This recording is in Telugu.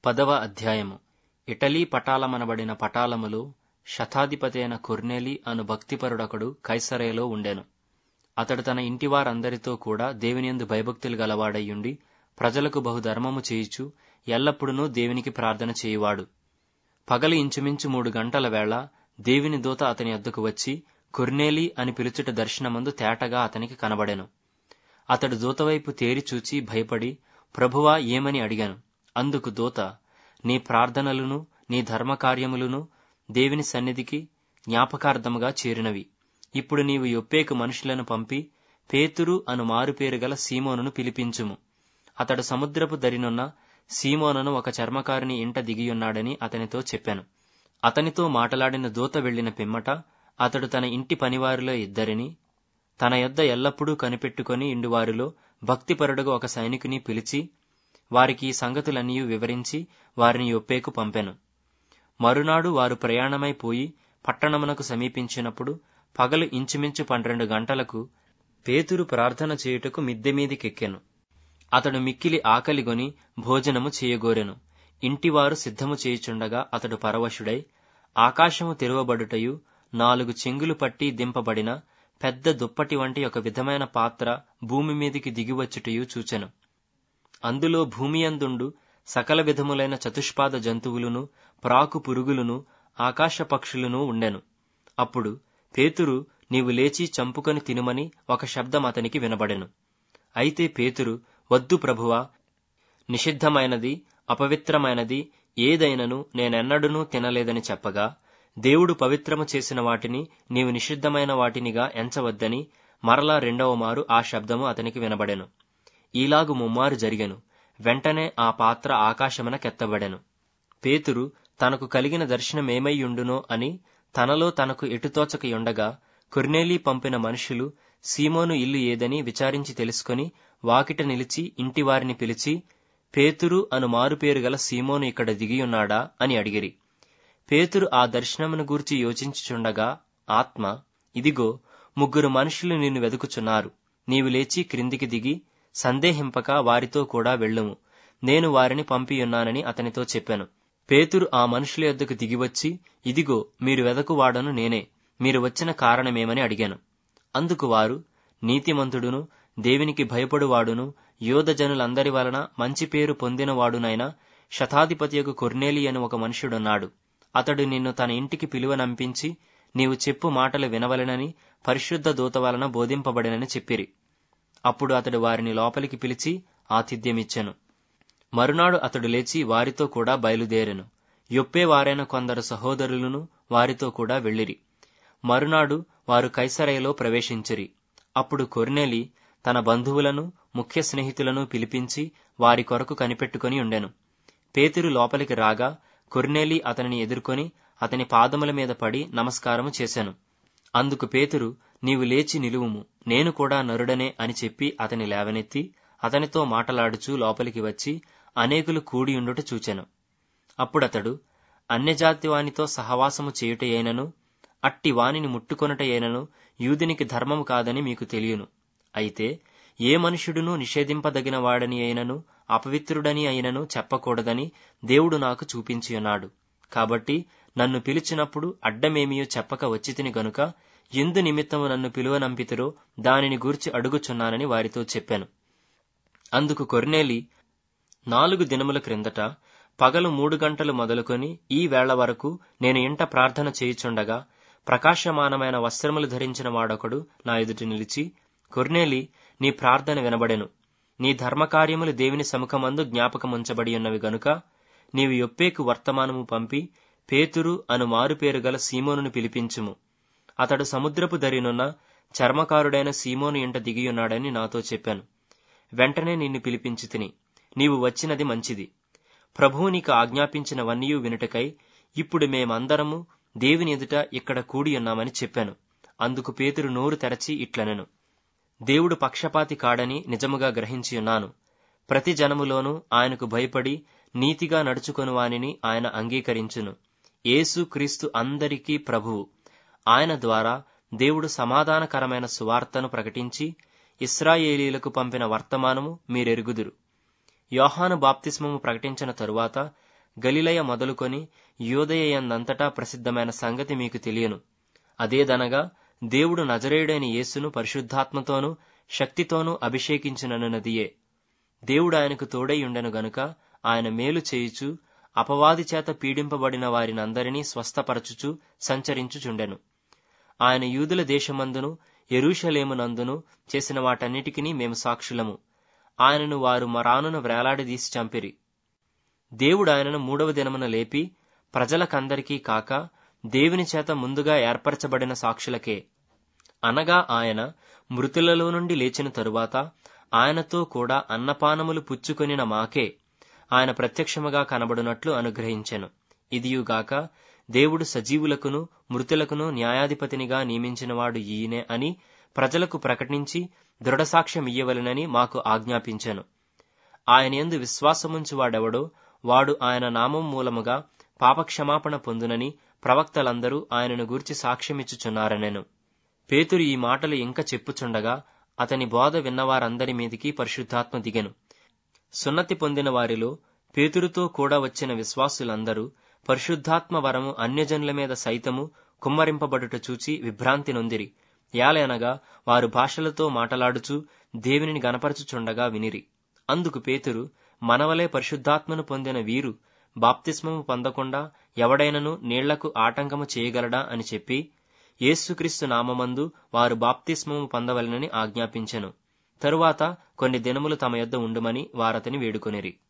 పదవ అధ్యాయము ఇటలీ పటాలమనబడిన పటాలములో శతాధిపతి అయిన కొర్నేలి అను భక్తిపరుడొకడు కైసరయలో ఉండెను అతడు తన ఇంటివారందరితో కూడా దేవునియందు భయభక్తులు గలవాడయ్యుండి ప్రజలకు బహుధర్మము చేయుచు ఎల్లప్పుడూ దేవునికి ప్రార్థన చేయువాడు పగలు ఇంచుమించు మూడు గంటల వేళ దేవుని దూత అతని వద్దకు వచ్చి కొర్నేలి అని పిలుచుట దర్శనమందు తేటగా అతనికి కనబడెను అతడు దూతవైపు తేరి చూచి భయపడి ప్రభువా ఏమని అడిగాను అందుకు దూత నీ ప్రార్థనలను నీ ధర్మకార్యములను దేవుని సన్నిధికి జ్ఞాపకార్థముగా చేరినవి ఇప్పుడు నీవు యొప్పేకు మనుషులను పంపి పేతురు అను మారుపేరు గల సీమోనును పిలిపించుము అతడు సముద్రపు దరినున్న సీమోనును ఒక చర్మకారుని ఇంట దిగియున్నాడని అతనితో చెప్పాను అతనితో మాటలాడిన దూత వెళ్లిన పిమ్మట అతడు తన ఇంటి పనివారిలో ఇద్దరిని తన యొద్ద ఎల్లప్పుడూ కనిపెట్టుకుని ఇండువారిలో భక్తిపరుడుగా ఒక సైనికుని పిలిచి వారికి ఈ సంగతులన్నీ వివరించి వారిని యొప్పేకు పంపెను మరునాడు వారు ప్రయాణమైపోయి పట్టణమునకు సమీపించినప్పుడు పగలు ఇంచుమించు పన్నెండు గంటలకు పేతురు ప్రార్థన చేయుటకు మిద్దె మీదికెక్కెను అతడు మిక్కిలి ఆకలిగొని భోజనము చేయగోరెను ఇంటివారు సిద్ధము చేయుచుండగా అతడు పరవశుడై ఆకాశము తెరవబడుటయు నాలుగు చెంగులు పట్టి దింపబడిన పెద్ద దుప్పటి వంటి ఒక విధమైన పాత్ర భూమి మీదికి దిగివచ్చుటయు చూచెను అందులో భూమియందుండు సకల విధములైన చతుష్పాద జంతువులను ప్రాకు పురుగులను ఆకాశ పక్షులను ఉండెను అప్పుడు పేతురు నీవు లేచి చంపుకొని తినుమని ఒక శబ్దం అతనికి వినబడెను అయితే పేతురు వద్దు ప్రభువా నిషిద్ధమైనది అపవిత్రమైనది ఏదైనను నేనెన్నడూనూ తినలేదని చెప్పగా దేవుడు పవిత్రము చేసిన వాటిని నీవు నిషిద్ధమైన వాటినిగా ఎంచవద్దని మరలా రెండవ మారు ఆ శబ్దము అతనికి వినబడెను ఈలాగు ముమ్మారు జరిగెను వెంటనే ఆ పాత్ర ఆకాశమునకెత్తబడెను పేతురు తనకు కలిగిన దర్శనమేమైయుండునో అని తనలో తనకు ఎటుతోచకయుండగా కొర్నేలీ పంపిన మనుషులు సీమోను ఇల్లు ఏదని విచారించి తెలుసుకొని వాకిట నిలిచి ఇంటివారిని పిలిచి పేతురు అను మారుపేరు గల సీమోను ఇక్కడ దిగియున్నాడా అని అడిగిరి పేతురు ఆ దర్శనమును గూర్చి యోచించుచుండగా ఆత్మ ఇదిగో ముగ్గురు మనుషులు నిన్ను వెదుకుచున్నారు నీవు లేచి క్రిందికి దిగి సందేహింపక వారితో కూడా వెళ్ళుము నేను వారిని పంపియున్నానని అతనితో చెప్పాను పేతురు ఆ మనుషుల యొద్దకు దిగివచ్చి ఇదిగో మీరు వెదకువాడను నేనే మీరు వచ్చిన కారణమేమని అడిగాను అందుకు వారు నీతిమంతుడును దేవునికి భయపడువాడును యోధజనులందరి వలన మంచి పేరు పొందినవాడునైన శతాధిపతియకు కొర్నేలి అని ఒక మనుషుడున్నాడు అతడు నిన్ను తన ఇంటికి పిలువనంపించి నీవు చెప్పు మాటలు వినవలెనని పరిశుద్ధ దూత వలన బోధింపబడినని చెప్పిరి అప్పుడు అతడు వారిని లోపలికి పిలిచి ఆతిథ్యమిచ్చెను మరునాడు అతడు లేచి వారితో కూడా బయలుదేరెను యొప్పే వారైన కొందరు సహోదరులను వారితో కూడా వెళ్ళిరి మరునాడు వారు కైసరయలో ప్రవేశించిరి అప్పుడు కొర్నేలి తన బంధువులను ముఖ్య స్నేహితులను పిలిపించి వారి కొరకు కనిపెట్టుకుని ఉండెను పేతురు లోపలికి రాగా కొర్నేలి అతనిని ఎదుర్కొని అతని పాదముల మీద పడి నమస్కారము చేశాను అందుకు పేతురు నీవు లేచి నిలువుము నేను కూడా నరుడనే అని చెప్పి అతని లేవనెత్తి అతనితో మాటలాడుచూ లోపలికి వచ్చి అనేకులు కూడియుండుట చూచెను అప్పుడతడు అన్యజాతి వానితో సహవాసము చేయుటయేనను అట్టి వానిని ముట్టుకొనుటయేనను యూదునికి ధర్మము కాదని మీకు తెలియను అయితే ఏ మనుష్యుడును నిషేధింపదగిన వాడని అయినను అపవిత్రుడని అయినను చెప్పకూడదని దేవుడు నాకు చూపించియున్నాడు కాబట్టి నన్ను పిలిచినప్పుడు అడ్డమేమియో చెప్పక వచ్చితిని గనుక ఎందు నిమిత్తము నన్ను పిలువనంపితురో దానిని గూర్చి అడుగుచున్నానని వారితో చెప్పాను అందుకు కొర్నేలి నాలుగు దినముల క్రిందట పగలు మూడు గంటలు మొదలుకొని ఈ వేళ వరకు నేను ఇంట ప్రార్థన చేయుచుండగా ప్రకాశమానమైన వస్త్రములు ధరించిన వాడొకడు నా ఎదుటి నిలిచి కొర్నేలి నీ ప్రార్థన వినబడెను నీ ధర్మకార్యములు దేవుని సముఖమందు జ్ఞాపకముంచబడి ఉన్నవి గనుక నీవు యొప్పేకు వర్తమానము పంపి పేతురు అను మారుపేరు గల సీమోనును పిలిపించుము అతడు సముద్రపు దరినున్న చర్మకారుడైన సీమోను ఇంట దిగియున్నాడని నాతో చెప్పాను వెంటనే నిన్ను పిలిపించి తిని నీవు వచ్చినది మంచిది ప్రభువు నీకు ఆజ్ఞాపించినవన్నీయు వినుటకై ఇప్పుడు మేమందరము దేవుని ఎదుట ఇక్కడ కూడియున్నామని చెప్పాను అందుకు పేతురు నోరు తెరచి ఇట్లనెను దేవుడు పక్షపాతి కాడని నిజముగా గ్రహించియున్నాను ప్రతి జనములోనూ ఆయనకు భయపడి నీతిగా నడుచుకొని వానిని ఆయన అంగీకరించును యేసు క్రీస్తు అందరికీ ప్రభువు ఆయన ద్వారా దేవుడు సమాధానకరమైన సువార్తను ప్రకటించి ఇస్రాయేలీలకు పంపిన వర్తమానము మీరెరుగుదురు యోహాను బాప్తిస్మము ప్రకటించిన తరువాత గలిలయ మొదలుకొని యోదయందంతటా ప్రసిద్ధమైన సంగతి మీకు తెలియను అదేదనగా దేవుడు నజరేయుడైన యేసును పరిశుద్ధాత్మతోనూ శక్తితోనూ అభిషేకించిననున్నదియే దేవుడు ఆయనకు తోడై ఉండెను గనుక ఆయన మేలు చేయుచు అపవాది చేత పీడింపబడిన వారినందరినీ స్వస్థపరచుచు సంచరించుచుండెను ఆయన యూదుల దేశమందును ఎరూషలేమునందును చేసిన వాటన్నిటికీ మేము సాక్షులము ఆయనను వారు మరానున వ్రేలాడదీసి చంపిరి దేవుడు ఆయనను మూడవ దినమున లేపి ప్రజలకందరికీ కాక దేవుని చేత ముందుగా ఏర్పరచబడిన సాక్షులకే అనగా ఆయన మృతులలో నుండి లేచిన తరువాత ఆయనతో కూడా అన్నపానములు పుచ్చుకొనిన మాకే ఆయన ప్రత్యక్షముగా కనబడినట్లు అనుగ్రహించెను ఇదియుగాక దేవుడు సజీవులకును మృతులకును న్యాయాధిపతినిగా నియమించినవాడు ఈయనే అని ప్రజలకు ప్రకటించి దృఢసాక్ష్యం ఇయ్యవలెనని మాకు ఆజ్ఞాపించెను ఆయన ఎందు విశ్వాసముంచువాడెవడో వాడు ఆయన నామం మూలముగా పాపక్షమాపణ పొందునని ప్రవక్తలందరూ ఆయనను గూర్చి సాక్ష్యమిచ్చుచున్నారనెను పేతురు ఈ మాటలు ఇంకా చెప్పుచుండగా అతని బోధ విన్నవారందరి మీదికి పరిశుద్ధాత్మ దిగెను సున్నతి పొందిన వారిలో పేతురుతో కూడా వచ్చిన విశ్వాసులందరూ పరిశుద్ధాత్మ వరము అన్యజనుల మీద సైతము కుమ్మరింపబడుట చూచి విభ్రాంతి నొందిరి యాలనగా వారు భాషలతో మాటలాడుచు దేవునిని గనపరచుచుండగా వినిరి అందుకు పేతురు మనవలే పరిశుద్ధాత్మను పొందిన వీరు బాప్తిస్మము పొందకుండా ఎవడైనను నీళ్లకు ఆటంకము చేయగలడా అని చెప్పి యేసుక్రీస్తు నామమందు వారు బాప్తిస్మము పొందవలెనని ఆజ్ఞాపించెను తరువాత కొన్ని దినములు తమ యొద్ద ఉండుమని వారతని వేడుకొనిరి